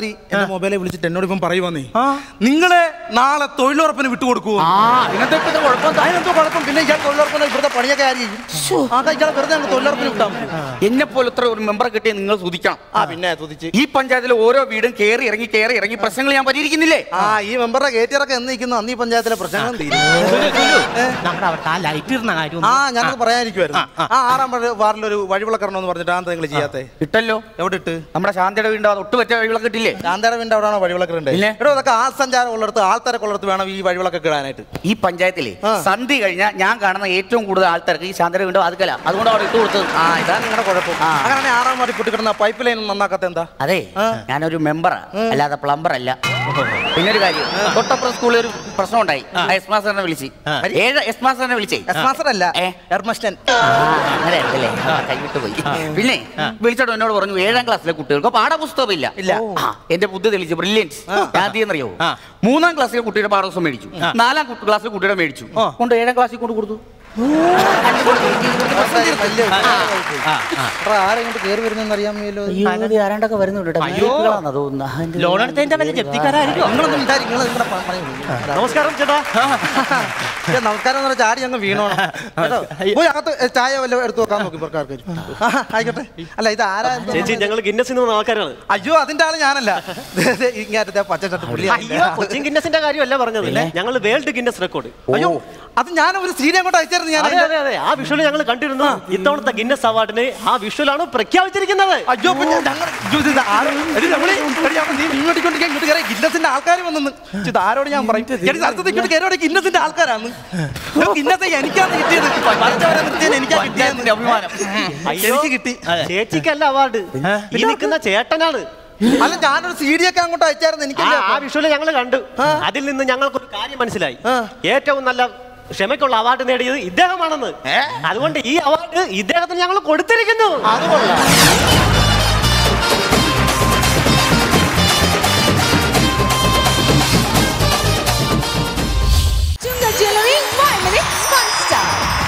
രാത്രി എന്റെ മൊബൈലിൽ വിളിച്ചിട്ട് എന്നോട് ഇപ്പം പറയുവന്നേ നിങ്ങളെ നാളെ തൊഴിലുറപ്പിന് വിട്ടുകൊടുക്കുവോ ആ ഇങ്ങനത്തെ ഇപ്പത്തെ കുഴപ്പം അതിനെന്തോ കുഴപ്പം പിന്നെ ഇയാൾ തൊഴിലുറപ്പിന് ഇവിടുത്തെ പണിയൊക്കെ ആര് ചെയ്യും അതാ ഇയാൾ വെറുതെ അങ്ങ് തൊഴിലുറപ്പിന് വിട്ടാൽ മതി എന്നെ പോലത്തെ ഒരു മെമ്പറെ കിട്ടിയ നിങ്ങൾ സൂചിക്കണം ആ പിന്നെ തുതിച്ച് ഈ പഞ്ചായത്തിലെ ഓരോ വീടും കയറി ഇറങ്ങി കയറി ഇറങ്ങി പ്രശ്നങ്ങൾ ഞാൻ പരിഹരിക്കുന്നില്ലേ ആ ഈ മെമ്പറുടെ കയറ്റിറക്കം എന്ന് നിൽക്കുന്നു അന്ന് ഈ പഞ്ചായത്തിലെ പ്രശ്നങ്ങളും തീരും നമ്മുടെ അവിടുത്തെ ആ ലൈറ്റ് ഇടുന്ന കാര്യം ആ ഞങ്ങൾക്ക് പറയാനിരിക്കുമായിരുന്നു ആ ആറാം വാർഡ്- വാർഡിലൊരു വഴിവിളക്കണമെന്ന് പറഞ്ഞിട്ട് ആ നിങ്ങൾ ചെയ്യാത്തെ ഇട്ടല്ലോ എവിടെ ഇട്ട് നമ്മുടെ ശാന്തയുടെ വീണ്ടും അത് ഒട്ടുപറ്റ വഴികളൊക്കെ കിട്ടില്ലേ ശാന്തയുടെ വീണ്ട് അവിടെയാണോ വഴിവിളക്കറുണ്ട് ഇല്ലേ? എടോ അതൊക്കെ ആൾ സഞ്ചാരം ഉള്ളിടത്ത് ആൾത്തിരക്കുള്ളിടത്ത് വേണം ഈ വഴിവിളക്കൊക്കെ ഇടാനായിട്ട് ഈ പഞ്ചായത്തിലെ ആ. സന്ധി കഴിഞ്ഞാൽ ഞാൻ കാണുന്ന ഏറ്റവും കൂടുതൽ ആൾക്കാർക്ക് ഈ ശാന്തയുടെ വീണ്ടും അതുക്കല അതുകൊണ്ട് അവിടെ ഇട്ട് കൊടുത്തത് ആ ഇതാണ് നിങ്ങളുടെ കുഴപ്പം ആ. അങ്ങനെ ആറാം വാർഡിൽ പൊട്ടിക്കിടന്ന പൈപ്പ് ലൈൻ നന്നാക്കാത്ത എന്താ അതെ ആ. ഞാനൊരു മെമ്പറാ അല്ലാതെ പ്ലംബർ അല്ല പിന്നെ ഒരു കാര്യം തൊട്ടപ്പുറം സ്കൂളിൽ ഒരു പ്രശ്നം ഉണ്ടായി എസ് മാസ്റ്ററിനെ വിളിച്ച് ഏഴ് എസ് മാസ്റ്ററിനെ വിളിച്ചേ എസ്മാസ്റ്റർ അല്ല ഏ? എർമസ്റ്റൻ ആ, അങ്ങനെ ആയിരുന്നല്ലേ ആ, കൈവിട്ട് പോയി പിന്നെ വിളിച്ചോട്ടോ എന്നോട് പറഞ്ഞു ഏഴാം ക്ലാസ്സിലെ കുട്ടികൾക്ക് പാഠപുസ്തകം ഇല്ല ഇല്ല. ആ, എന്റെ ബുദ്ധി തെളിയിച്ചു ബ്രില്യൻസ് ഞാൻ എന്തെന്നറിയോ മൂന്നാം ക്ലാസ്സിലെ കുട്ടിയുടെ പാഠപുസ്തകം മേടിച്ചു നാലാം കു- ക്ലാസ്സിലെ കുട്ടിയുടെ മേടിച്ചു കൊണ്ട് ഏഴാം ക്ലാസ്സിൽ കൊണ്ട് കൊടുത്തു ആരെ കൊണ്ട് കയറി വരുന്നെന്ന് അറിയാമല്ലോ ആരാണ്ടൊക്കെ വരുന്നുണ്ട് തോന്നുന്നു ലോൺ എടുത്തതിന്റെ വല്ല ജപ്തിക്കാരായിരിക്കും നിങ്ങളൊന്നും മിണ്ടാതിരി, നിങ്ങള് നിങ്ങളുടെ പ- പറഞ്ഞു നമസ്കാരം ചേട്ടാ ഏ, നമസ്കാരം എന്ന് പറഞ്ഞാൽ ചാടി അങ്ങ് വീണോണം കേട്ടോ പോയി അകത്ത് ഏ, ചായ വല്ല എടുത്തു വെക്കാൻ നോക്കി പുറക്കാർക്ക് ആയിക്കോട്ടെ അല്ല ഇത് ആരാ ഇത്? ചേച്ചി ഞങ്ങൾ ഗിന്നസിന് വന്ന ആൾക്കാരാണ് അയ്യോ അതിന്റെ ആള് ഞാനല്ല ദേ, ദേ, ഇങ്ങനത്തെ പച്ച ഷർട്ട് പുള്ളി അയ്യോ കൊച്ചിൻ ഗിന്നസിന്റെ കാര്യമല്ല പറഞ്ഞത് ഞങ്ങൾ വേൾഡ് ഗിന്നസ് റെക്കോർഡ് അയ്യോ അത് ഞാൻ ഒരു സീൻ അങ്ങോട്ട് അയച്ചായിരുന്നു ഞാൻ അതെ അതെ അതെ ആ വിഷ്വൽ ഞങ്ങൾ കണ്ടിരുന്നു ഇത്തവണത്തെ ഗിന്നസ് അവാർഡിന് ആ വിഷ്വലാണ് പ്രഖ്യാപിച്ചിരിക്കുന്നത് അയ്യോ പിന്നെ ഞങ്ങൾ അയ്യോ, ഇത് ആരോ എടി, രമണി, എടി, അപ്പോൾ നീ ഇങ്ങോട്ട് ഇങ്ങോട്ട് ഇങ്ങോട്ട് കയറി ഗിന്നസിന്റെ ആൾക്കാർ വന്നെന്ന് ഇത് ആരോട് ഞാൻ പറയും എടി സ്ഥലത്ത് ഇങ്ങോട്ട് കയറി ഗിന്നസിന്റെ ആൾക്കാരാണ് ഗിന്നത്തെ എനിക്കാണ് കിട്ടിയത് മറ്റവരെ നിർത്തിയതിന് എനിക്കാ കിട്ടിയത് അഭിമാനം എനിക്ക് കിട്ടി ചേച്ചിക്കല്ല അവാർഡ് ഈ നിൽക്കുന്ന ചേട്ടനാണ് അല്ല ഞാനൊരു സി ഡി ഒക്കെ അങ്ങോട്ട് അയച്ചായിരുന്നു ആ എനിക്കല്ലേ ആ വിഷ്വൽ ഞങ്ങൾ കണ്ടു അതിൽ നിന്ന് ഞങ്ങൾക്കൊരു കാര്യം മനസ്സിലായി ഏറ്റവും നല്ല ക്ഷമയ്ക്കുള്ള അവാർഡ് നേടിയത് ഇദ്ദേഹമാണെന്ന് അതുകൊണ്ട് ഈ അവാർഡ് ഇദ്ദേഹത്തിന് ഞങ്ങൾ കൊടുത്തിരിക്കുന്നു Chunga Jewelry, five minutes, one star.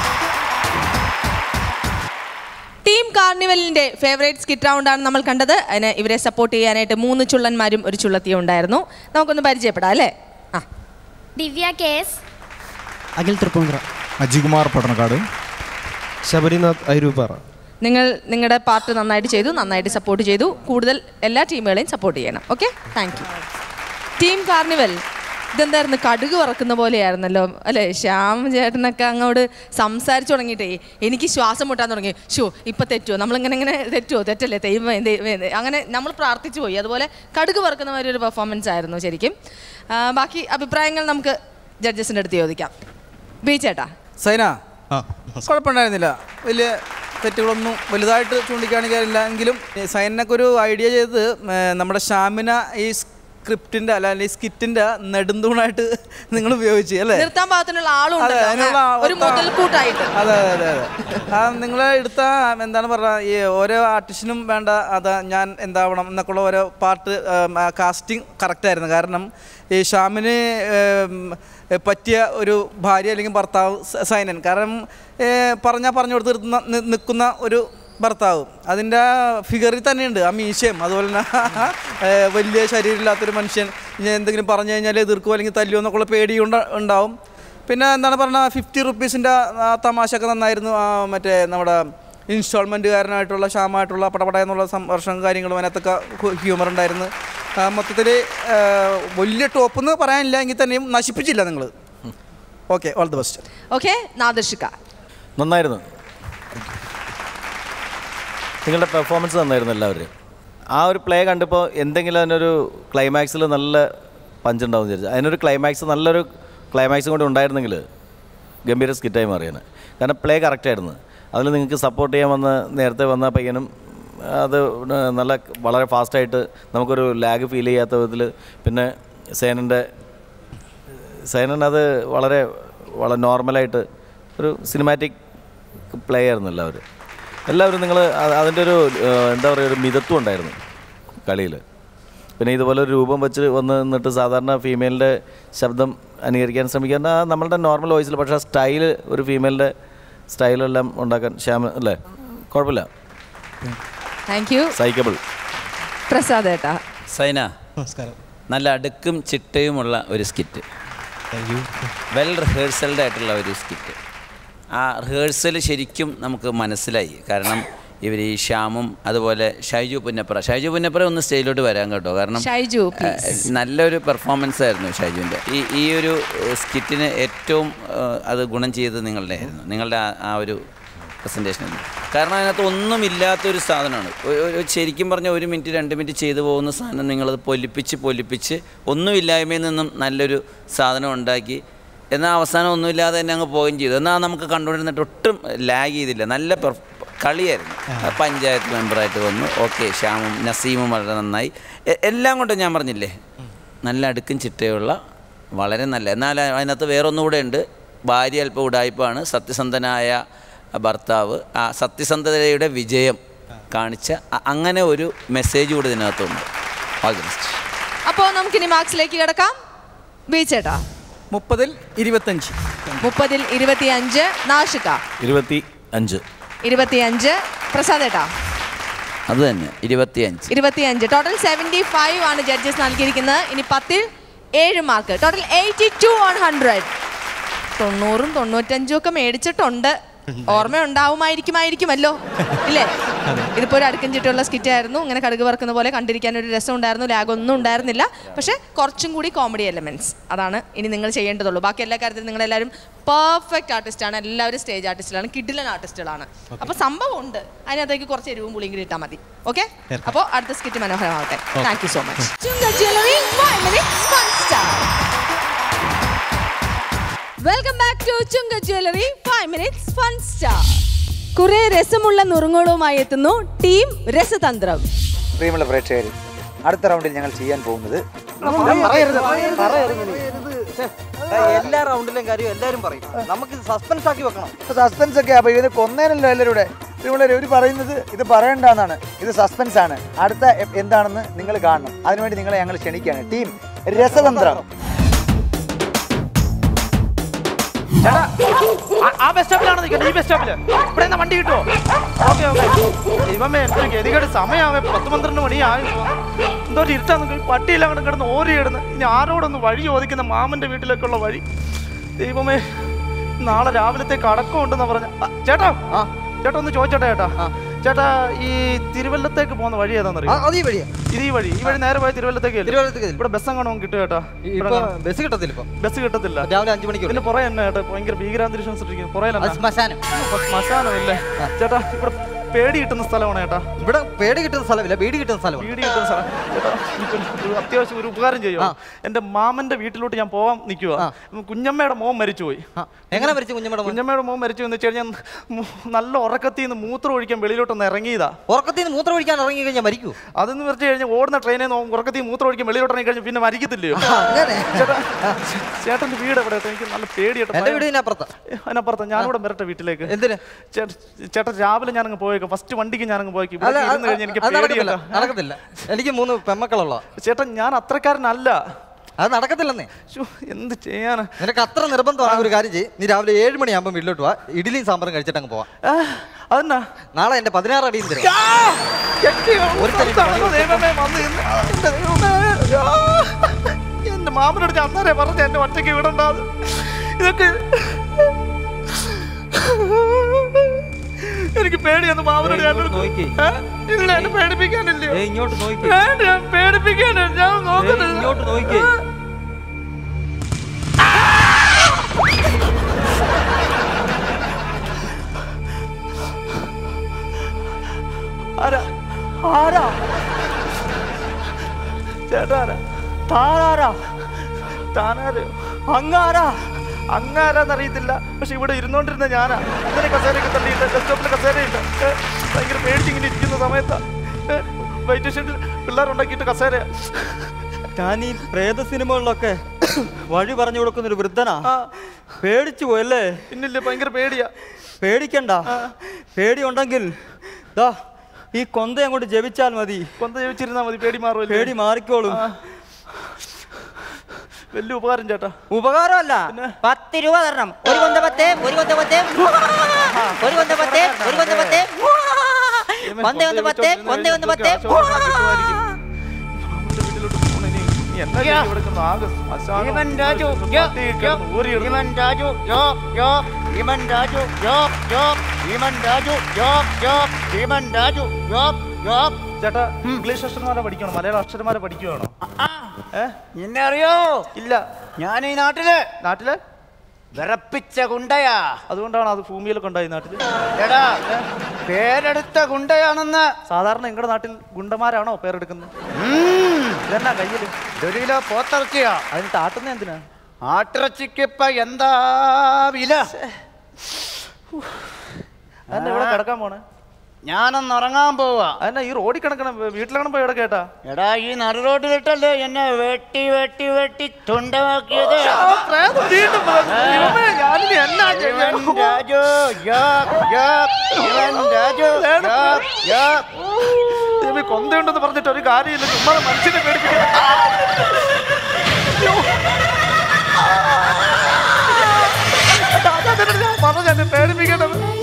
Team കാർണിവലിന്റെ ഫേവറേറ്റ് സ്കിറ്റ് റൗണ്ട് ആണ് നമ്മൾ കണ്ടത് അതിന് ഇവരെ സപ്പോർട്ട് ചെയ്യാനായിട്ട് മൂന്ന് ചുള്ളന്മാരും ഒരു ചുള്ളത്തിയും ഉണ്ടായിരുന്നു നമുക്കൊന്ന് പരിചയപ്പെടാം അല്ലേ ആ ദിവ്യ കേസ് അഖിൽ തൃപ്പൂണിത്തുറ അജികുമാർ പട്ടണക്കാട് ശബരിനാഥ് അരൂപ്പാറ നിങ്ങൾ നിങ്ങളുടെ പാർട്ട് നന്നായിട്ട് ചെയ്തു നന്നായിട്ട് സപ്പോർട്ട് ചെയ്തു കൂടുതൽ എല്ലാ ടീമുകളെയും സപ്പോർട്ട് ചെയ്യണം okay thank you team carnival ഇതെന്തായിരുന്നു കടുക് വറക്കുന്ന പോലെയായിരുന്നല്ലോ അല്ലേ ശ്യാം ചേട്ടനൊക്കെ അങ്ങോട്ട് സംസാരിച്ചു തുടങ്ങിയിട്ടേ എനിക്ക് ശ്വാസം മുട്ടാൻ തുടങ്ങി ഷോ ഇപ്പം തെറ്റുമോ നമ്മളിങ്ങനെ ഇങ്ങനെ തെറ്റുമോ തെറ്റല്ലേ ദൈവമേ ദൈവമേ ദൈവമേ. അങ്ങനെ നമ്മൾ പ്രാർത്ഥിച്ചു പോയി അതുപോലെ കടുക് വറക്കുന്ന മാതിരി ഒരു പെർഫോമൻസ് ആയിരുന്നു ശരിക്കും ആ, ബാക്കി അഭിപ്രായങ്ങൾ നമുക്ക് ജഡ്ജസിൻ്റെ അടുത്ത് ചോദിക്കാം ബി ചേട്ടാ സൈന കുഴപ്പമുണ്ടായിരുന്നില്ല വലിയ തെറ്റുകളൊന്നും വലുതായിട്ട് ചൂണ്ടിക്കാണിക്കാനില്ല എങ്കിലും ഈ സൈനൊക്കെ ഒരു ഐഡിയ ചെയ്ത് ഏർ, നമ്മുടെ ഷാമിന ഈ സ്ക്രിപ്റ്റിൻ്റെ അല്ല അല്ലെങ്കിൽ സ്കിറ്റിൻ്റെ നെടുന്തൂണായിട്ട് നിങ്ങൾ ഉപയോഗിച്ച് അല്ലേ നിർത്താൻ പാകത്തിനുള്ള ആളും അതെ, അതിനുള്ള ആ- ഒരു മുതൽക്കൂട്ടായിട്ട് അതെ അതെ അതെ ആ നിങ്ങൾ എടുത്ത എന്താണ് പറയുക ഈ ഓരോ ആർട്ടിസ്റ്റിനും വേണ്ട അതാ ഞാൻ എന്താവണം എന്നൊക്കെയുള്ള ഓരോ പാർട്ട് കാസ്റ്റിംഗ് കറക്റ്റായിരുന്നു കാരണം ഈ ഷാമിന് ഏം, ഏ, പറ്റിയ ഒരു ഭാര്യ അല്ലെങ്കിൽ ഭർത്താവ് സ- സൈനൻ കാരണം പറഞ്ഞാൽ പറഞ്ഞു കൊടുത്ത് നിർത്തുന്ന നി- നിൽക്കുന്ന ഒരു ഭർത്താവ് അതിൻ്റെ ഫിഗറിൽ തന്നെയുണ്ട് ആ മീശയും അതുപോലെ തന്നെ ഏ, വലിയ ശരീരമില്ലാത്തൊരു മനുഷ്യൻ ഇനി എന്തെങ്കിലും പറഞ്ഞു കഴിഞ്ഞാൽ എതിർക്കുമോ അല്ലെങ്കിൽ തല്ലുമോ എന്നൊക്കെയുള്ള പേടി ഉണ്ട- ഉണ്ടാവും പിന്നെ എന്താണ് പറഞ്ഞാൽ ഫിഫ്റ്റി റുപ്പീസിൻ്റെ തമാശയൊക്കെ നന്നായിരുന്നു ആ മറ്റേ നമ്മുടെ ഇൻസ്റ്റാൾമെൻറ്റുകാരനായിട്ടുള്ള ഷാമായിട്ടുള്ള പടപട എന്നുള്ള സംഘർഷം കാര്യങ്ങളും അതിനകത്തൊക്കെ ഹ്യൂമർ ഉണ്ടായിരുന്നു മൊത്തത്തിൽ വലിയ ടോപ്പ് എന്ന് പറയാനില്ല എങ്കിൽ തന്നെയും നശിപ്പിച്ചില്ല നിങ്ങൾ okay all the best okay നാദർഷിക നന്നായിരുന്നു നിങ്ങളുടെ പെർഫോമൻസ് നന്നായിരുന്നു എല്ലാവരും ആ ഒരു പ്ലേ കണ്ടപ്പോൾ എന്തെങ്കിലും അതിനൊരു ക്ലൈമാക്സിൽ നല്ല പഞ്ചുണ്ടാവും വിചാരിച്ചു അതിനൊരു ക്ലൈമാക്സ് നല്ലൊരു ക്ലൈമാക്സും കൂടി ഉണ്ടായിരുന്നെങ്കിൽ ഗംഭീര സ്കിറ്റായി മാറിയാണ് കാരണം പ്ലേ കറക്റ്റായിരുന്നു അതിൽ നിങ്ങൾക്ക് സപ്പോർട്ട് ചെയ്യാൻ വന്ന നേരത്തെ വന്ന പയ്യനും അത് നല്ല വളരെ ഫാസ്റ്റായിട്ട് നമുക്കൊരു ലാഗ് ഫീൽ ചെയ്യാത്ത വിധത്തിൽ പിന്നെ സേനൻ്റെ സേനൻ അത് വളരെ വളരെ നോർമലായിട്ട് ഒരു സിനിമാറ്റിക് പ്ലേ ആയിരുന്നു എല്ലാവരും എല്ലാവരും നിങ്ങൾ അതിൻ്റെ ഒരു ഏഹ്, എന്താ പറയുക ഒരു മിതത്വം ഉണ്ടായിരുന്നു കളിയിൽ പിന്നെ ഇതുപോലെ ഒരു രൂപം വെച്ച് വന്ന് നിന്നിട്ട് സാധാരണ ഫീമെയിലിൻ്റെ ശബ്ദം അനുകരിക്കാൻ ശ്രമിക്കാൻ ആ നമ്മളുടെ നോർമൽ വോയിസിൽ പക്ഷേ ആ സ്റ്റൈൽ ഒരു ഫീമെയിലിൻ്റെ സ്റ്റൈലെല്ലാം ഉണ്ടാക്കാൻ ശ്യാമ അല്ലേ കുഴപ്പമില്ല താങ്ക് യു സൈക്കബിൾ പ്രസാദ് ഏട്ടാ സൈന നമസ്കാരം നല്ല അടുക്കും ചിട്ടയുമുള്ള ഒരു skit thank you well rehearsed ആയിട്ടുള്ള ഒരു സ്കിറ്റ് ആ റിഹേഴ്സൽ ശരിക്കും നമുക്ക് മനസ്സിലായി കാരണം ഇവർ ഈ ശ്യാമും അതുപോലെ ഷൈജു പുന്നപ്പുറ ഷൈജു പുന്നപ്പുറ ഒന്ന് സ്റ്റേജിലോട്ട് വരാൻ കേട്ടോ കാരണം ഷൈജു, ആ, please. നല്ലൊരു പെർഫോമൻസ് ആയിരുന്നു ഷൈജുവിൻ്റെ ഈ ഈ ഒരു ഏഹ്, സ്കിറ്റിന് ഏറ്റവും ഏഹ്, അത് ഗുണം ചെയ്തത് നിങ്ങളുടെ ആയിരുന്നു നിങ്ങളുടെ ആ- ആ ഒരു പ്രസൻറ്റേഷൻ കാരണം അതിനകത്ത് ഒന്നുമില്ലാത്തൊരു സാധനമാണ് ഒരു- ഒരു ശരിക്കും പറഞ്ഞ ഒരു മിനിറ്റ് രണ്ട് മിനിറ്റ് ചെയ്തു പോകുന്ന സാധനം നിങ്ങളത് പൊലിപ്പിച്ച് പൊലിപ്പിച്ച് ഒന്നുമില്ലായ്മയിൽ നിന്നും നല്ലൊരു സാധനം ഉണ്ടാക്കി എന്നാൽ അവസാനം ഒന്നുമില്ലാതെ തന്നെ അങ്ങ് പോവുകയും ചെയ്തു എന്നാൽ നമുക്ക് കണ്ടുകൊണ്ടിരുന്നിട്ട് ഒട്ടും ലാഗ് ചെയ്തില്ല നല്ല പെർഫ് കളിയായിരുന്നു പഞ്ചായത്ത് മെമ്പറായിട്ട് വന്നു ഓക്കെ ശ്യാമും നസീമും വളരെ നന്നായി എ- എല്ലാം കൊണ്ടും ഞാൻ പറഞ്ഞില്ലേ നല്ല അടുക്കും ചിട്ടയുള്ള വളരെ നല്ല എന്നാൽ അതിനകത്ത് വേറൊന്നുകൂടെ ഉണ്ട് ഭാര്യ അല്പം ഉടായ്പാണ് സത്യസന്ധനായ ഭർത്താവ് ആ സത്യസന്ധതയുടെ വിജയം കാണിച്ച അ- അങ്ങനെ ഒരു മെസ്സേജ് കൂടി ഇതിനകത്തുണ്ട് ഓൾ ദി ബെസ്റ്റ് അപ്പോ നമുക്കിനി മാർക്സിലേക്ക് കിടക്കാം ബീച്ചേട്ടാ മുപ്പതിൽ ഇരുപത്തഞ്ച് മുപ്പതിൽ ഇരുപത്തിയഞ്ച് നാഷിക ഇരുപത്തി അഞ്ച് ഇരുപത്തിയഞ്ച് പ്രസാദ് ഏട്ടാ അത് തന്നെ ഇരുപത്തിയഞ്ച് ഇരുപത്തിയഞ്ച് ടോട്ടൽ സെവൻറ്റി ഫൈവ് ആണ് ജഡ്ജസ് നൽകിയിരിക്കുന്നത് ഇനി പത്തിൽ ഏഴ് mark total eighty two on hundred തൊണ്ണൂറും തൊണ്ണൂറ്റഞ്ചും ഒക്കെ മേടിച്ചിട്ടുണ്ട് ഓർമ്മ ഉണ്ടാവുമായിരിക്കുമായിരിക്കുമല്ലോ ഇല്ലേ ഇതിപ്പോ ഒരു അടുക്കും ചിട്ടുള്ള സ്കിറ്റ് ആയിരുന്നു ഇങ്ങനെ കടുക് വറുക്കുന്ന പോലെ കണ്ടിരിക്കാൻ ഒരു രസം ഉണ്ടായിരുന്നു ലാഗ് ഒന്നും ഉണ്ടായിരുന്നില്ല പക്ഷെ കുറച്ചും കൂടി കോമഡി എലമെന്റ്സ് അതാണ് ഇനി നിങ്ങൾ ചെയ്യേണ്ടതുള്ളൂ ബാക്കി എല്ലാ കാര്യത്തിലും നിങ്ങൾ എല്ലാവരും പെർഫെക്റ്റ് ആർട്ടിസ്റ്റ് ആണ് എല്ലാവരും സ്റ്റേജ് ആർട്ടിസ്റ്റുകളാണ് കിഡിലൻ ആർട്ടിസ്റ്റുകളാണ് അപ്പൊ സംഭവം ഉണ്ട് അതിനകത്തേക്ക് കുറച്ച് എരിവും പുളിയും കൂടി ഇട്ടാൽ മതി ഓക്കെ അപ്പോൾ അടുത്ത സ്കിറ്റ് മനോഹരമാവട്ടെ thank you so much welcome back to ചുങ്ക jewellery five minutes fun star കുറെ രസമുള്ള നുറുങ്ങുകളുമായി എത്തുന്നു ടീം രസതന്ത്രം പ്രിയമുള്ള പ്രേക്ഷകർ അടുത്ത റൗണ്ടിൽ ഞങ്ങൾ ചെയ്യാൻ പോകുന്നത് എല്ലാ റൗണ്ടിലെയും കാര്യം എല്ലാരും പറയും നമുക്ക് സസ്പെൻസ് ആക്കി വെക്കണം സസ്പെൻസ് ഒക്കെ അപ്പൊ ഇത് കൊന്നേനല്ലോ എല്ലാവരുടെ പ്രിയമുള്ളവർ ഇവർ പറയുന്നത് ഇത് പറയണ്ടെന്നാണ് ഇത് സസ്പെൻസ് ആണ് അടുത്ത എ- എന്താണെന്ന് നിങ്ങൾ കാണണം അതിനുവേണ്ടി നിങ്ങളെ ഞങ്ങൾ ക്ഷണിക്കുകയാണ് ടീം രസതന്ത്രം ചേട്ടാ ആ- ആ ബസ് സ്റ്റോപ്പിലാണ് നിൽക്കുന്നത് ഈ ബസ് സ്റ്റോപ്പില് ഇവിടെ നിന്ന് വണ്ടി കിട്ടുമോ ഓക്കെ ഓക്കെ ദൈവമേ എന്തൊരു ഗതികേട് സമയമാവേ പത്ത് പന്ത്രണ്ട് മണിയായി എന്തോ ഒരു ഇരുട്ടാ നിങ്ങൾക്ക് പട്ടിയെല്ലാം കൂടെ കിടന്ന് ഓരി കിടന്ന് ഇനി ആരോടൊന്ന് വഴി ചോദിക്കുന്ന മാമന്റെ വീട്ടിലേക്കുള്ള വഴി ദൈവമേ നാളെ രാവിലത്തേക്ക് അടക്കം ഉണ്ടെന്ന് പറഞ്ഞ ആ, ചേട്ടാ ആ ചേട്ടാ ഒന്ന് ചോദിച്ചോട്ടെ ചേട്ടാ ചേട്ടാ ഈ തിരുവല്ലത്തേക്ക് പോകുന്ന വഴി ഏതാണെന്നറിയോ അത് ഈ വഴിയാ ഇത് ഈ വഴി ഈ വഴി നേരെ പോയ തിരുവല്ലത്തേക്ക് അല്ലേ? തിരുവല്ലത്തേക്ക് ഇവിടെ ബസ് എങ്ങാണോ കിട്ടും ചേട്ടാ ഇപ്പൊ ബസ് കിട്ടത്തില്ല ഇപ്പൊ ബസ് കിട്ടത്തില്ല രാവിലെ അഞ്ചു മണിക്ക് ഇതിന്റെ പുറകെ തന്നെ ചേട്ടാ ഭയങ്കര ഭീകരാന്തരീക്ഷം സൃഷ്ടിക്കുന്നു പുറകിൽ അത് ശ്മശാനം ശ്മശാനം ഇല്ലേ ചേട്ടാ ഇവിടെ പേടി കിട്ടുന്ന സ്ഥലമാണ് ചേട്ടാ ഇവിടെ പേടി കിട്ടുന്ന സ്ഥലമില്ല വീട് കിട്ടുന്ന സ്ഥലമാണ് വീട് കിട്ടുന്ന സ്ഥലം ചേട്ടാ എനിക്കൊരു ഒരു അത്യാവശ്യം ഒരു ഉപകാരം ചെയ്യുമോ എന്റെ മാമന്റെ വീട്ടിലോട്ട് ഞാൻ പോവാൻ നിൽക്കുക കുഞ്ഞമ്മയുടെ മോൻ മരിച്ചുപോയി എങ്ങനെ മരിച്ചു കുഞ്ഞമ്മയുടെ മോൻ? കുഞ്ഞമ്മയുടെ മോൻ മരിച്ചു എന്ന് വെച്ച് കഴിഞ്ഞാൽ മു- നല്ല ഉറക്കത്തിൽ നിന്ന് മൂത്രം ഒഴിക്കാൻ വെളിയിലോട്ടൊന്ന് ഇറങ്ങിയതാ ഉറക്കത്തിൽ നിന്ന് മൂത്രം ഒഴിക്കാൻ ഇറങ്ങി കഴിഞ്ഞാൽ മരിക്കൂ അതെന്ന് വെച്ച് കഴിഞ്ഞാൽ ഓടുന്ന ട്രെയിനിൽ നിന്ന് ഉറക്കത്തിൽ നിന്ന് മൂത്രം ഒഴിക്കാൻ വെളിയിലോട്ട് ഇറങ്ങി കഴിഞ്ഞാൽ പിന്നെ മരിക്കത്തില്ലയോ അങ്ങനെ ചേട്ടാ ചേട്ടന്റെ വീട് എവിടെ എനിക്ക് നല്ല പേടിയായിട്ട് എന്റെ വീട് ഇതിനപ്പുറത്താ അതിനപ്പുറത്ത് ഞാനിവിടെ വരട്ടെ വീട്ടിലേക്ക് എന്തിന് ചേട്ടൻ ചേട്ടൻ രാവിലെ ഞാനങ്ങ് പോയേക്കാം ഫസ്റ്റ് വണ്ടിക്ക് ഞാനങ്ങ് പോയേക്കും അല്ല, ഇവിടെ അത് ഇരുന്ന് കഴിഞ്ഞ് എനിക്ക് അത് നടക്കത്തില്ല പേടിയല്ല നടക്കത്തില്ല എനിക്ക് മൂന്ന് പെമ്മക്കളുള്ള ചേട്ടൻ ഞാൻ അത്രക്കാരനല്ല അത് നടക്കത്തില്ലെന്നേ ശ്ശോ, എന്ത് ചെയ്യാനാ നിനക്ക് അത്ര നിർബന്ധമാണ് ഒരു കാര്യം ചെയ്യും നീ രാവിലെ ഏഴ് മണിയാകുമ്പോൾ വീട്ടിലോട്ട് പോവാ ഇഡ്ഡലിയും സാമ്പാറും കഴിച്ചിട്ട് അങ്ങ് പോവാം അതെന്നാ നാളെ എന്റെ പതിനാറ് അടിയും തരും ഒരു ദൈവമേ വന്ന് ഇന്ന് എന്റെ ദൈവമേ ആ. എന്റെ മാമനോട് ഞാൻ അന്നേരെ പറഞ്ഞ എന്നെ ഒറ്റയ്ക്ക് വിടണ്ടാത് ഇതൊക്കെ എനിക്ക് പേടിയൊന്ന് മാമനോട് ഞാൻ നോക്കി ഏ? ഇല്ല എന്നെ പേടിപ്പിക്കാനില്ലേ ഇങ്ങോട്ട് നോക്കി വേണ്ട ഞാൻ പേടിപ്പിക്കാനില്ല ഞാൻ നോക്കുന്നില്ല ഇങ്ങോട്ട് നോക്കി ആരാ ആരാ ചേട്ടാ ആരാ താനാരാ താനാര് അങ്ങാരാ അങ്ങാരാന്നറിയത്തില്ല പക്ഷെ ഇവിടെ ഇരുന്നോണ്ടിരുന്ന ഞാനാ ഇങ്ങനെ കസേരയൊക്കെ തള്ളിയിട്ട് ഡെസ്ക്ടോപ്പിൽ കസേരയില്ല ഏ, ഭയങ്കര പേടിച്ചിങ്ങനെ ഇരിക്കുന്ന സമയത്താ ഏ, വൈറ്റ് ഷർട്ടിൽ പിള്ളേരുണ്ടാക്കിയിട്ട് കസേര ഞാൻ ഈ പ്രേത സിനിമകളിലൊക്കെ വഴി പറഞ്ഞു കൊടുക്കുന്ന ഒരു വൃദ്ധനാ പേടിച്ചു പോയല്ലേ പിന്നില്ലേ ഭയങ്കര പേടിയാ പേടിക്കണ്ട പേടി ഉണ്ടെങ്കിൽ ദാ ഈ കൊന്ത അങ്ങോട്ട് ജപിച്ചാൽ മതി കൊന്ത ജപിച്ചിരുന്നാ മതി പേടി മാറുമല്ലേ പേടി മാറിക്കോളും വലിയ ഉപകാരം ചേട്ടാ ഉപകാരമല്ല പത്ത് രൂപ തരണം ഒരു കൊന്ത പത്ത് ഒരു കൊന്ത പത്ത് ഒരു കൊന്ത പത്ത് ഒരു കൊന്ത പത്ത് കൊന്ത ഒന്ന് പത്ത് കൊന്ത ഒന്ന് പത്ത് വീട്ടിലോട്ട് പോകണം നീ എന്നാ ചെയ്യും ഇവിടെ കിടന്ന് ആകെ ശ്മശാനം. ഭീമൻ രാജു യോ പട്ടി യോ കിടന്ന് ഊരിയിടുന്നു. ഭീമൻ രാജു യോ യോ ഭീമൻ രാജു യോ യോ ഭീമൻ രാജു യോ യോ ഭീമൻ രാജു യോ യോ ചേട്ടാ ഇംഗ്ലീഷ് അക്ഷരമാല പഠിക്കണം മലയാള അക്ഷരമാല പഠിക്കുകയാണോ ഏ നിന്നെ അറിയോ ഇല്ല ഞാൻ ഈ നാട്ടില് നാട്ടില് വിറപ്പിച്ച ഗുണ്ടയാ അതുകൊണ്ടാണ് അത് ഭൂമിയിലൊക്കെ ഉണ്ടായി നാട്ടില് എടാ പേരെടുത്ത ഗുണ്ടയാണെന്ന് സാധാരണ നിങ്ങളുടെ നാട്ടിൽ ഗുണ്ടന്മാരാണോ പേരെടുക്കുന്നത് ഉം. ഇതെന്നാ കയ്യില് ഒരു കിലോ പോത്തിറച്ചിയാ അതിന് താട്ടുന്ന എന്തിനാ ആട്ടിറച്ചിക്ക് ഇപ്പൊ എന്താ വില അതെന്നാ ഇവിടെ കിടക്കാൻ പോണേ ഞാനൊന്ന് ഉറങ്ങാൻ പോവാ അതെന്നാ ഈ റോഡിൽ കിടക്കണം വീട്ടിലാണ് പോയി ഇവിടെ കേട്ടാ എടാ ഈ നടു റോഡിലിട്ടല്ലേ എന്നെ വെട്ടി വെട്ടി വെട്ടി തുണ്ടമാക്കിയത് ഞാനിനി എന്നാ ഇവൻ രാജു യാപ്, യാപ്, ഇവൻ രാജു യാപ്, യാപ്. ദൈവമേ, കൊന്തയുണ്ടെന്ന് പറഞ്ഞിട്ട് ഒരു കാര്യമില്ല ചുമ്മാ മനുഷ്യനെ പേടിപ്പിക്കണം അതാ ഞാൻ പറഞ്ഞ എന്നെ പേടിപ്പിക്കേണ്ടത്